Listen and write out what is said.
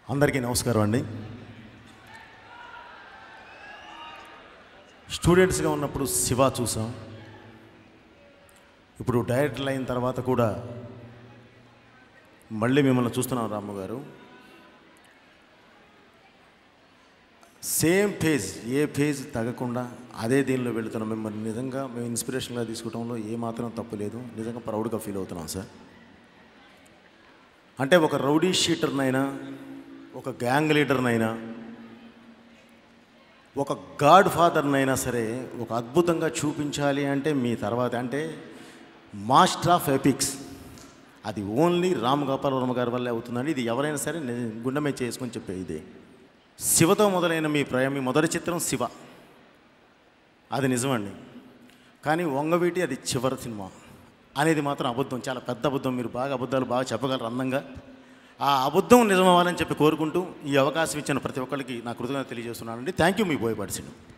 అందరికీ నమస్కారం అండి స్టూడెంట్స్గా ఉన్నప్పుడు శివ చూసాం ఇప్పుడు డైరెక్టర్ అయిన తర్వాత కూడా మళ్ళీ మిమ్మల్ని చూస్తున్నాం రాము గారు సేమ్ ఫేజ్ ఏ ఫేజ్ తగ్గకుండా అదే దీనిలో వెళుతున్నాం మిమ్మల్ని నిజంగా మేము ఇన్స్పిరేషన్గా తీసుకోవడంలో ఏమాత్రం తప్పు లేదు నిజంగా ప్రౌడ్గా ఫీల్ అవుతున్నాం సార్ అంటే ఒక రౌడీ షీటర్నైనా ఒక గ్యాంగ్ లీడర్నైనా ఒక గాడ్ ఫాదర్నైనా సరే ఒక అద్భుతంగా చూపించాలి అంటే మీ తర్వాత అంటే మాస్టర్ ఆఫ్ ఎపిక్స్ అది ఓన్లీ రామ్ గోపాల్ వర్మ గారి వల్లే అవుతుందండి ఇది ఎవరైనా సరే ని- గుండె మీద చేసుకొని చెప్పే ఇదే శివతో మొదలైన మీ ప్రయ మీ మొదటి చిత్రం శివ అది నిజమండి కానీ వంగవీటి అది చివరి సినిమా అనేది మాత్రం అబద్ధం చాలా పెద్ద అబద్ధం మీరు బాగా అబద్ధాలు బాగా చెప్పగలరు అందంగా ఆ అబద్ధం నిజమవ్వాలని చెప్పి కోరుకుంటూ ఈ అవకాశం ఇచ్చిన ప్రతి ఒక్కరికి నా కృతజ్ఞత తెలియజేస్తున్నానండి థ్యాంక్ యూ మీ బోయపాటి శ్రీను